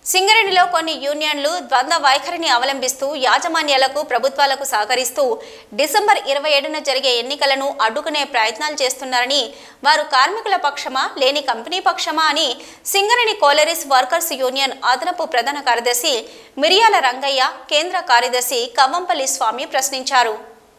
సింగరేణిలో కొన్ని యూనియన్లు ద్వంద్వ వైఖరిని అవలంబిస్తూ యాజమాన్యాలకు ప్రభుత్వాలకు సహకరిస్తూ డిసెంబర్ ఇరవై ఏడున జరిగే ఎన్నికలను అడ్డుకునే ప్రయత్నాలు చేస్తున్నారని వారు కార్మికుల పక్షమా లేని కంపెనీ పక్షమా అని సింగరేణి కోలరీస్ వర్కర్స్ యూనియన్ అదనపు ప్రధాన కార్యదర్శి మిరియాల రంగయ్య కేంద్ర కార్యదర్శి కవ్వంపల్లి స్వామి ప్రశ్నించారు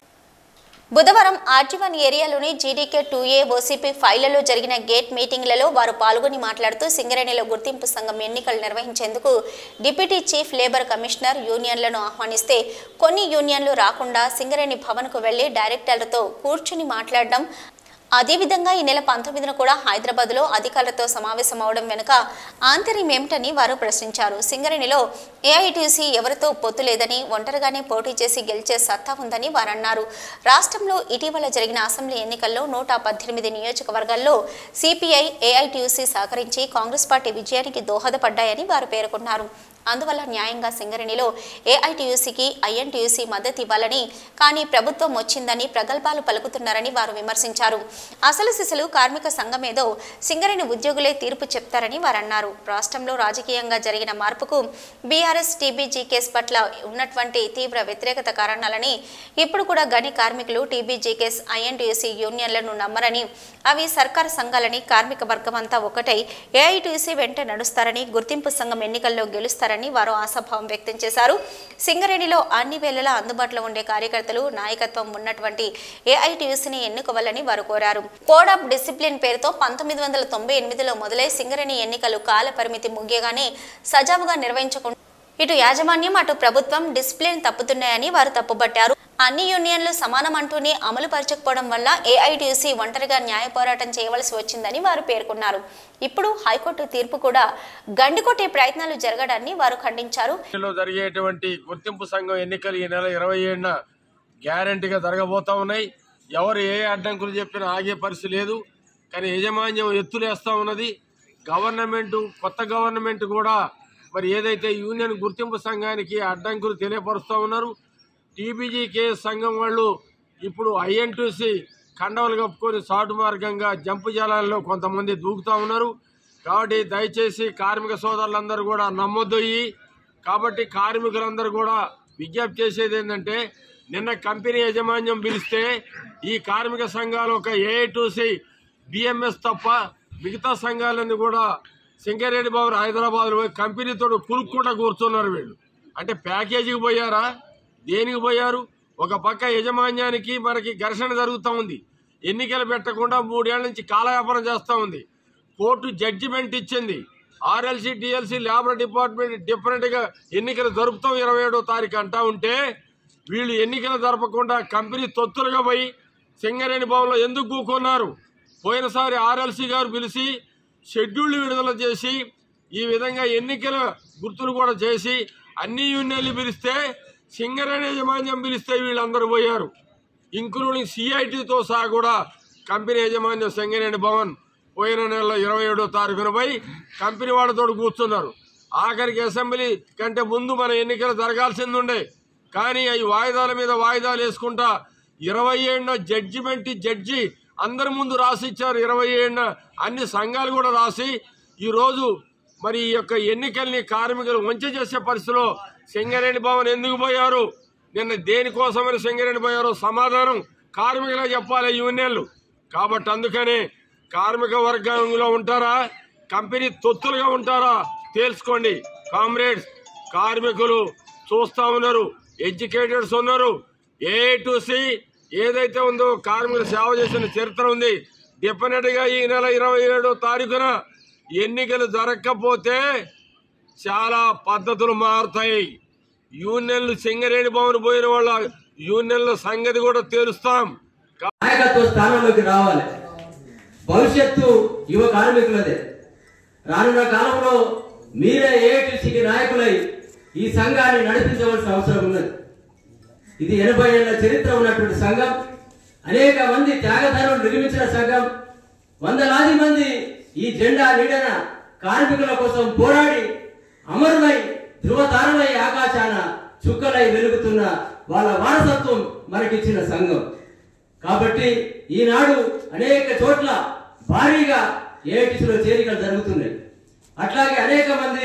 బుధవారం ఆర్జీవన్ ఏరియాలోని జీడీకే టూ ఏ ఓసీపీ ఫైళ్లలో జరిగిన గేట్ మీటింగ్లలో వారు పాల్గొని మాట్లాడుతూ సింగరేణిలో గుర్తింపు సంఘం ఎన్నికలు నిర్వహించేందుకు డిప్యూటీ చీఫ్ లేబర్ కమిషనర్ యూనియన్లను ఆహ్వానిస్తే కొన్ని యూనియన్లు రాకుండా సింగరేణి భవన్కు వెళ్లి డైరెక్టర్లతో కూర్చుని మాట్లాడడం అదేవిధంగా ఈ నెల పంతొమ్మిదిన కూడా హైదరాబాద్లో అధికారులతో సమావేశం అవడం వెనుక ఆంతర్యం ఏమిటని వారు ప్రశ్నించారు సింగరేణిలో ఏఐటీసీ ఎవరితో పొత్తు లేదని ఒంటరిగానే పోటీ చేసి గెలిచే సత్తా ఉందని వారు అన్నారు రాష్ట్రంలో ఇటీవల జరిగిన అసెంబ్లీ ఎన్నికల్లో నూట పద్దెనిమిది నియోజకవర్గాల్లో సిపిఐ ఏఐటీయూసీ సహకరించి కాంగ్రెస్ పార్టీ విజయానికి దోహదపడ్డాయని వారు పేర్కొన్నారు అందువల్ల న్యాయంగా సింగరేణిలో ఏఐటీయూసీకి ఐఎన్టీయూసీ మద్దతు ఇవ్వాలని కానీ ప్రభుత్వం వచ్చిందని ప్రగల్భాలు పలుకుతున్నారని వారు విమర్శించారు అసలు సిసలు కార్మిక సంఘమేదో సింగరేణి ఉద్యోగులే తీర్పు చెప్తారని వారు అన్నారు రాష్ట్రంలో రాజకీయంగా జరిగిన మార్పుకు బీఆర్ఎస్ టీబీజీ కేసు పట్ల ఉన్నటువంటి తీవ్ర వ్యతిరేకత కారణాలని ఇప్పుడు కూడా గని కార్మికులు టీబీజీ కేస్ ఐఎన్టీయూసీ యూనియన్లను నమ్మరని అవి సర్కారు సంఘాలని కార్మిక వర్గం అంతా ఒకటై ఏఐటీసీ వెంట నడుస్తారని గుర్తింపు సంఘం ఎన్నికల్లో గెలుస్తారని వారు ఆశాభావం వ్యక్తం చేశారు సింగరేణిలో అన్ని వేళలా అందుబాటులో ఉండే కార్యకర్తలు నాయకత్వం ఉన్నటువంటి ఏఐటీయూసీని ఎన్నుకోవాలని వారు కోరారు కోడ్ ఆఫ్ డిసిప్లిన్ పేరుతో పంతొమ్మిది వందల తొంభై ఎనిమిదిలో మొదలై సింగరేణి ఎన్నికలు కాల పరిమితి ముగియగానే సజావుగా నిర్వహించకుండా ఇటు యాజమాన్యం అటు ప్రభుత్వం డిసిప్లిన్ తప్పుతున్నాయని వారు తప్పుపట్టారు అన్ని యూనియన్లు సమానం అంటూనే అమలు పరచకపోవడం వల్ల ఏఐటీయూసీ ఒంటరిగా న్యాయ పోరాటం చేయవలసి వచ్చిందని వారు పేర్కొన్నారు ఇప్పుడు హైకోర్టు తీర్పు కూడా గండికొట్టే ప్రయత్నాలు జరగడాన్ని వారు ఖండించారు లో జరిగేటువంటి గుర్తింపు సంఘం ఎన్నికలు ఈ నెల ఇరవై ఏడున గ్యారంటీగా జరగబోతా ఉన్నాయి ఎవరు ఏ అడ్డంకులు చెప్పినా ఆగే పరిస్థితి లేదు కానీ యజమాన్యం ఎత్తులేస్తా ఉన్నది గవర్నమెంట్ కొత్త గవర్నమెంట్ కూడా మరి ఏదైతే యూనియన్ గుర్తింపు సంఘానికి అడ్డంకులు తెలియపరుస్తూ ఉన్నారు టీబీజీకే సంఘం వాళ్ళు ఇప్పుడు ఐఎన్టీసీ కండవలు కప్పుకొని సాటు మార్గంగా జంపు జలాల్లో కొంతమంది దూకుతా ఉన్నారు కాబట్టి దయచేసి కార్మిక సోదరులందరూ కూడా నమ్మొద్దయ్యి కాబట్టి కార్మికులందరూ కూడా విజ్ఞప్తి చేసేది ఏంటంటే నిన్న కంపెనీ యాజమాన్యం పిలిస్తే ఈ కార్మిక సంఘాలు ఒక ఏఐటూసి బిఎంఎస్ తప్ప మిగతా సంఘాలన్నీ కూడా సింగరేణి భవన్ హైదరాబాద్లో పోయి కంపెనీతో కురుక్కుంటా కూర్చున్నారు వీళ్ళు అంటే ప్యాకేజీకి పోయారా దేనికి పోయారు ఒక పక్క యజమాన్యానికి మనకి ఘర్షణ జరుగుతూ ఉంది ఎన్నికలు పెట్టకుండా మూడేళ్ల నుంచి కాలయాపన చేస్తూ ఉంది కోర్టు జడ్జిమెంట్ ఇచ్చింది ఆర్ఎల్సీ డిఎల్సీ లేబర్ డిపార్ట్మెంట్ డిఫరెంట్గా ఎన్నికలు జరుపుతాం ఇరవై ఏడో తారీఖు అంటా ఉంటే వీళ్ళు ఎన్నికలు జరపకుండా కంపెనీ తొత్తులుగా పోయి సింగరేణి భవన్లో ఎందుకు కూకున్నారు పోయినసారి ఆర్ఎల్సీ గారు పిలిచి షెడ్యూల్ విడుదల చేసి ఈ విధంగా ఎన్నికల గుర్తులు కూడా చేసి అన్ని యూనియన్లు పిలిస్తే సింగరేణి యజమాన్యం పిలిస్తే వీళ్ళందరూ పోయారు ఇంక్లూడింగ్ సిఐటితో సహా కూడా కంపెనీ యజమాన్యం సింగరేణి భవన్ పోయిన నెల ఇరవై ఏడో తారీఖున పోయి కంపెనీ వాళ్ళతో కూర్చున్నారు ఆఖరికి అసెంబ్లీ కంటే ముందు మన ఎన్నికలు జరగాల్సింది ఉండే కానీ అవి వాయిదాల మీద వాయిదాలు వేసుకుంటా ఇరవై ఏడున జడ్జిమెంట్ జడ్జి అందరి ముందు రాసి ఇచ్చారు ఇరవై ఏడున అన్ని సంఘాలు కూడా రాసి ఈరోజు మరి ఈ యొక్క ఎన్నికల్ని కార్మికులు వంచ చేసే పరిస్థితిలో సింగరేణి భవన్ ఎందుకు పోయారు నిన్న దేనికోసమని సింగరేణి పోయారో సమాధానం కార్మికులే చెప్పాలి యూనియన్లు కాబట్టి అందుకనే కార్మిక వర్గంలో ఉంటారా కంపెనీ తొత్తులుగా ఉంటారా తెలుసుకోండి కామ్రేడ్స్ కార్మికులు చూస్తా ఉన్నారు ఎడ్యుకేటెడ్స్ ఉన్నారు ఏ టు సి ఏదైతే ఉందో కార్మికులు సేవ చేసిన చరిత్ర ఉంది డెఫినెట్ గా ఈ నెల ఇరవై ఏడో తారీఖున ఎన్నికలు జరగకపోతే చాలా పద్ధతులు మారుతాయి యూనియన్లు సింగరేణి భవన్ పోయిన వాళ్ళ యూనియన్ల సంగతి కూడా తెలుస్తాం నాయకత్వ స్థానంలోకి రావాలి భవిష్యత్తు యువ కార్మికులదే రానున్న కాలంలో మీరే ఏఐటీసీకి నాయకులై ఈ సంఘాన్ని నడిపించవలసిన అవసరం ఉన్నది ఇది ఎనభై ఏళ్ల చరిత్ర ఉన్నటువంటి సంఘం అనేక మంది త్యాగధనులు నిర్మించిన సంఘం వందలాది మంది ఈ జెండా నీడన కార్మికుల కోసం పోరాడి అమరులై ధృవతారమై ఆకాశాన చుక్కలై వెలుగుతున్న వాళ్ళ వారసత్వం మనకిచ్చిన సంఘం కాబట్టి ఈనాడు అనేక చోట్ల భారీగా ఏఐటీసీలో చేరికలు జరుగుతున్నాయి అట్లాగే అనేక మంది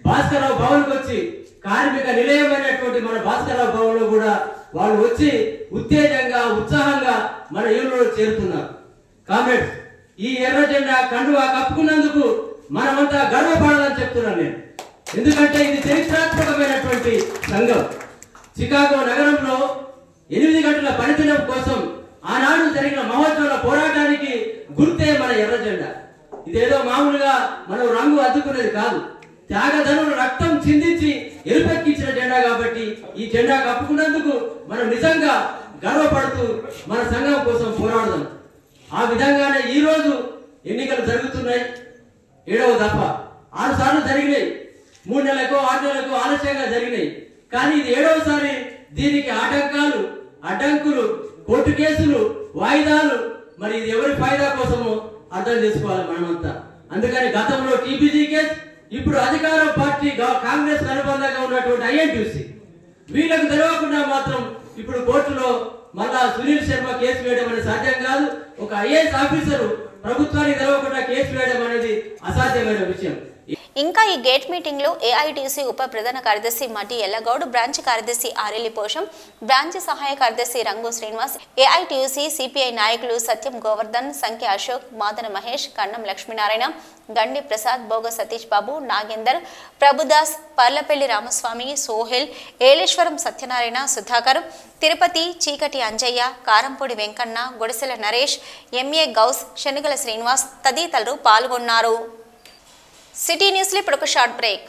భాస్కరరావు భవన్ వచ్చి కార్మిక నిలయమైనటువంటి మన భాస్కరరావు భవన్ లో కూడా వాళ్ళు వచ్చి ఉత్తేజంగా ఉత్సాహంగా మన యూనియన్లో చేరుతున్నారు కామ్రేడ్స్ ఈ ఎర్ర జెండా కండువా కప్పుకున్నందుకు మనమంతా గర్వపడాలని చెప్తున్నాను నేను ఎందుకంటే ఇది చరిత్రాత్మకమైనటువంటి సంఘం చికాగో నగరంలో ఎనిమిది గంటల పనిదినం కోసం ఆనాడు జరిగిన మహోత్సవాల పోరాటానికి గుర్తే మన ఎర్ర జెండా ఇదేదో మామూలుగా మనం రంగు అద్దుకునేది కాదు త్యాగధనులు రక్తం చిందించి ఎరుపెక్కించిన జెండా కాబట్టి ఈ జెండా కప్పుకున్నందుకు మనం నిజంగా గర్వపడుతూ మన సంఘం కోసం పోరాడదాం ఆ విధంగానే ఈ రోజు ఎన్నికలు జరుగుతున్నాయి ఏడవ దఫ ఆరు సార్లు జరిగినాయి మూడు నెలలకు ఆరు నెలలకు ఆలస్యంగా జరిగినాయి కానీ ఇది ఏడవసారి దీనికి ఆటంకాలు అడ్డంకులు కోర్టు కేసులు వాయిదాలు మరి ఇది ఎవరి ఫాయిదా కోసమో అర్థం చేసుకోవాలి మనమంతా అందుకని గతంలో టీబీజీ కేసు ఇప్పుడు అధికార పార్టీ గా- కాంగ్రెస్ అనుబంధంగా ఉన్నటువంటి ఐఎన్టీసీ వీళ్ళకు తెలియకుండా మాత్రం ఇప్పుడు కోర్టులో మళ్ళా సునీల్ శర్మ కేసు వేయడం అనేది సాధ్యం కాదు ఒక ఐఏఎస్ ఆఫీసరు ప్రభుత్వానికి తెలవకుండా కేసు వేయడం అనేది అసాధ్యమైన విషయం ఇంకా ఈ గేట్ మీటింగ్ లో ఏఐటీసీ ఉప ప్రధాన కార్యదర్శి మటి ఎల్లగౌడ్ బ్రాంచ్ కార్యదర్శి ఆరెల్లి పోషం బ్రాంచ్ సహాయ కార్యదర్శి రంగు శ్రీనివాస్ ఏఐటీయూసీ సిపిఐ నాయకులు సత్యం గోవర్ధన్ సంఖ్య అశోక్ మాదన మహేష్ కన్నం లక్ష్మీనారాయణ గండి ప్రసాద్ భోగ సతీష్ బాబు నాగేందర్ ప్రభుదాస్ పర్లపల్లి రామస్వామి సోహెల్ ఏలేశ్వరం సత్యనారాయణ సుధాకర్ తిరుపతి చీకటి అంజయ్య కారంపొడి వెంకన్న గుడిసెల నరేష్ ఎంఏ గౌస్ శనుగల శ్రీనివాస్ తదితరులు పాల్గొన్నారు సిటీ న్యూస్లో ఇప్పుడు ఒక షార్ట్ బ్రేక్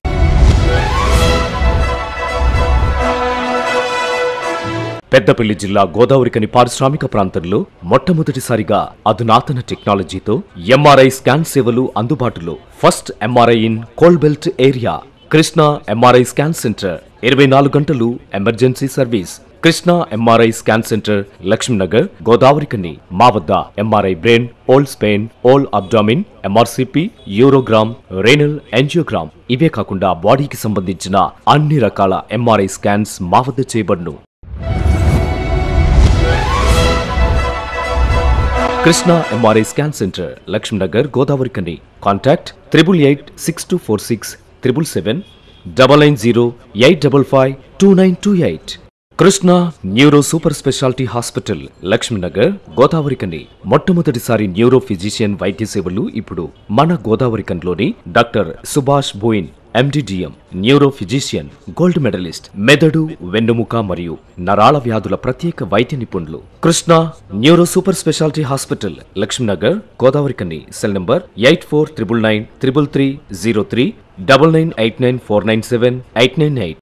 పెద్దపల్లి జిల్లా గోదావరికని పారిశ్రామిక ప్రాంతంలో మొట్టమొదటిసారిగా అధునాతన టెక్నాలజీతో ఎంఆర్ఐ స్కాన్ సేవలు అందుబాటులో first MRI in coal belt area Krishna MRI scan centre ఇరవై నాలుగు గంటలు emergency service Krishna MRI scan centre Lakshminagar Godavarikhani మా వద్ద MRI brain whole spine whole abdomen MRCP urogram renal angiogram ఇవే కాకుండా బాడీకి సంబంధించిన అన్ని రకాల ఎంఆర్ఐ స్కాన్స్ మా వద్ద చేయబడును Krishna MRI scan centre Lakshminagar Godavarikhani contact triple eight six two four six triple seven double nine zero eight double five two nine two eight Krishna neuro super speciality hospital Lakshminagar Godavarikhani మొట్టమొదటిసారి న్యూరో ఫిజిషియన్ వైద్య సేవలు ఇప్పుడు మన గోదావరి కన్లోని doctor Subhash Boin MD DM neuro physician gold medalist మెదడు వెన్నుముక మరియు నరాల వ్యాధుల ప్రత్యేక వైద్య నిపుణులు Krishna neuro super speciality hospital Lakshminagar Godavari కన్ని cell number eight four triple nine triple three zero three double nine eight nine four nine seven eight nine eight